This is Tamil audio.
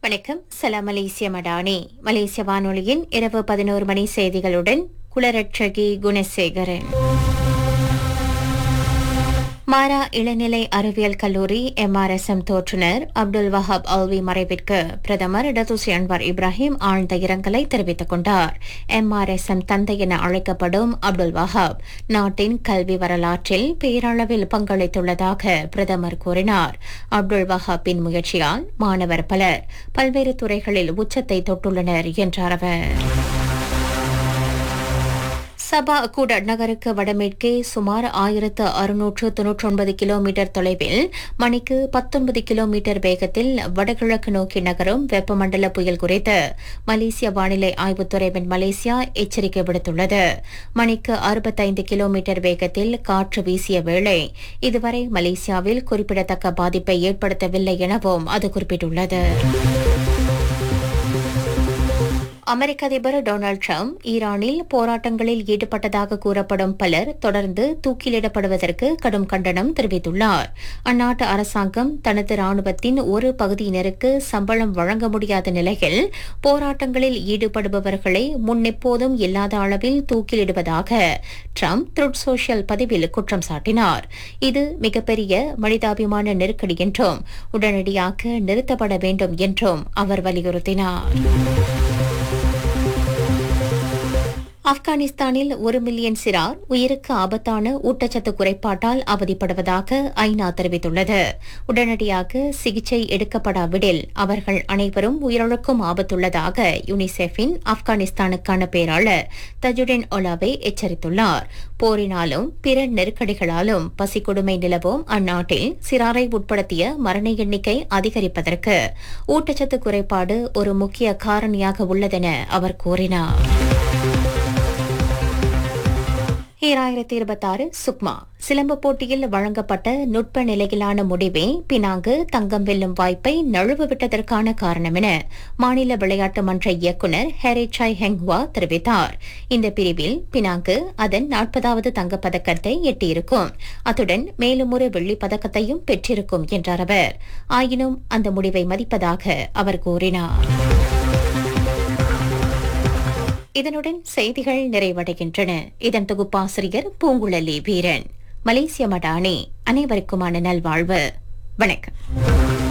வணக்கம் சலாம் மலேசிய மடானி மலேசிய வானொலியின் இரவு பதினோரு மணி செய்திகளுடன் குளரட்சகி குணசேகரன் மாரா இளநிலை அறிவியல் கல்லூரி எம்ஆர்எஸ்எம் தோற்றுநர் அப்துல் வஹாப் அல்வி மறைவிற்கு பிரதமர் இடதுசி அன்வார் இப்ராஹிம் ஆழ்ந்த இரங்கலை தெரிவித்துக் கொண்டார் எம்ஆர்எஸ்எம் தந்தை என அழைக்கப்படும் அப்துல் வஹாப் நாட்டின் கல்வி வரலாற்றில் பேரளவில் பங்களித்துள்ளதாக பிரதமர் கூறினார் அப்துல் வஹாப்பின் முயற்சியால் மாணவர் பலர் பல்வேறு துறைகளில் உச்சத்தை தொட்டுள்ளனர் என்றார் அவர் சபா கூட நகருக்கு வடமேற்கே சுமார் ஆயிரத்து அறுநூற்று தொன்னூற்றி ஒன்பது கிலோமீட்டர் தொலைவில் மணிக்கு பத்தொன்பது கிலோமீட்டர் வேகத்தில் வடகிழக்கு நோக்கி நகரும் வெப்பமண்டல புயல் குறித்து மலேசிய வானிலை ஆய்வுத்துறை வின் மலேசியா எச்சரிக்கை விடுத்துள்ளது மணிக்கு அறுபத்தைந்து கிலோமீட்டர் வேகத்தில் காற்று வீசிய வேளை இதுவரை மலேசியாவில் குறிப்பிடத்தக்க பாதிப்பை ஏற்படுத்தவில்லை எனவும் அது குறிப்பிட்டுள்ளது அமெரிக்க அதிபர் டொனால்டு ட்ரம்ப் ஈரானில் போராட்டங்களில் ஈடுபட்டதாக கூறப்படும் பலர் தொடர்ந்து தூக்கிலிடப்படுவதற்கு கடும் கண்டனம் தெரிவித்துள்ளார் அந்நாட்டு அரசாங்கம் தனது ராணுவத்தின் ஒரு பகுதியினருக்கு சம்பளம் வழங்க முடியாத நிலையில் போராட்டங்களில் ஈடுபடுபவர்களை முன்னெப்போதும் இல்லாத அளவில் தூக்கிலிடுவதாக ட்ரம்ப் த்ருட் சோஷியல் பதிவில் குற்றம் சாட்டினார் இது மிகப்பெரிய மனிதாபிமான நெருக்கடி என்றும் உடனடியாக நிறுத்தப்பட வேண்டும் என்றும் அவர் வலியுறுத்தினார் ஆப்கானிஸ்தானில் ஒரு மில்லியன் சிறார் உயிருக்கு ஆபத்தான ஊட்டச்சத்து குறைபாட்டால் அவதிப்படுவதாக ஐநா தெரிவித்துள்ளது உடனடியாக சிகிச்சை எடுக்கப்படாவிடில் அவர்கள் அனைவரும் உயிரிழக்கும் ஆபத்துள்ளதாக யுனிசெஃபின் ஆப்கானிஸ்தானுக்கான பேராளர் தஜுடின் ஒலாவே எச்சரித்துள்ளார் போரினாலும் பிற நெருக்கடிகளாலும் பசிக்கொடுமை நிலவும் அந்நாட்டில் சிறாரை உட்படுத்திய மரண எண்ணிக்கை அதிகரிப்பதற்கு ஊட்டச்சத்து குறைபாடு ஒரு முக்கிய காரணியாக உள்ளதென அவர் கூறினார் ஈராயிரத்தி இருபத்தாறு சுக்மா சிலம்பு போட்டியில் வழங்கப்பட்ட நுட்ப நிலையிலான முடிவே பினாங்கு தங்கம் வெல்லும் வாய்ப்பை நழுவ விட்டதற்கான காரணம் என மாநில விளையாட்டு மன்ற இயக்குநர் ஹெரிச்சாய் ஹெங்ஹுவா தெரிவித்தார் இந்த பிரிவில் பினாங்கு அதன் நாற்பதாவது தங்கப்பதக்கத்தை எட்டியிருக்கும் அத்துடன் மேலும் ஒரு வெள்ளிப் பதக்கத்தையும் பெற்றிருக்கும் என்றார் அவர் ஆயினும் அந்த முடிவை மதிப்பதாக அவர் கூறினார் இதனுடன் செய்திகள் நிறைவடைகின்றன இதன் தொகுப்பாசிரியர் பூங்குழலி வீரன் மலேசிய மடானி அனைவருக்குமான நல்வாழ்வு வணக்கம்